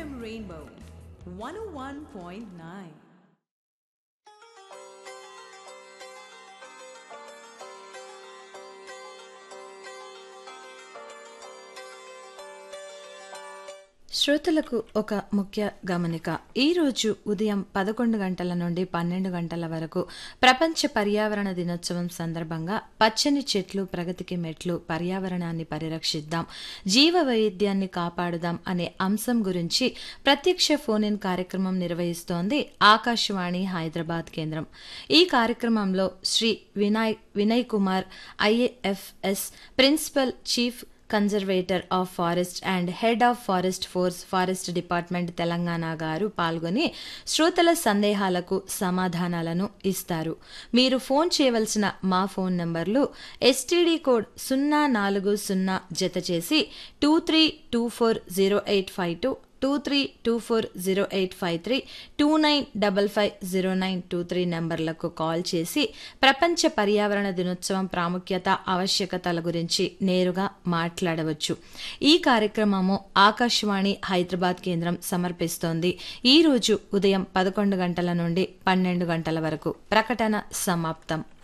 FM Rainbow 101.9. శ్రోతలకు ఒక ముఖ్య గమనిక ఈరోజు ఉదయం పదకొండు గంటల నుండి పన్నెండు గంటల వరకు ప్రపంచ పర్యావరణ దినోత్సవం సందర్భంగా పచ్చని చెట్లు ప్రగతికి మెట్లు పర్యావరణాన్ని పరిరక్షిద్దాం జీవ వైవిధ్యాన్ని కాపాడుదాం అనే అంశం గురించి ప్రత్యక్ష ఫోన్ ఇన్ కార్యక్రమం నిర్వహిస్తోంది ఆకాశవాణి హైదరాబాద్ కేంద్రం ఈ కార్యక్రమంలో Shri Vinay Vinay Kumar IAFS principal chief conservator of forest and head of forest force forest department Telangana గారు పాల్గొని శ్రోతల సందేహాలకు సమాధానాలను ఇస్తారు మీరు ఫోన్ చేయవలసిన మా ఫోన్ నంబర్లు ఎస్టీడీ కోడ్ సున్నా నాలుగు సున్నా జత చేసి two three two four zero eight five two two three two four zero eight five three two nine double five zero nine two three నెంబర్లకు కాల్ చేసి ప్రపంచ పర్యావరణ దినోత్సవం ప్రాముఖ్యత ఆవశ్యకతల గురించి నేరుగా మాట్లాడవచ్చు ఈ కార్యక్రమము ఆకాశవాణి హైదరాబాద్ కేంద్రం సమర్పిస్తోంది ఈ రోజు ఉదయం పదకొండు గంటల నుండి పన్నెండు గంటల వరకు ప్రకటన సమాప్తం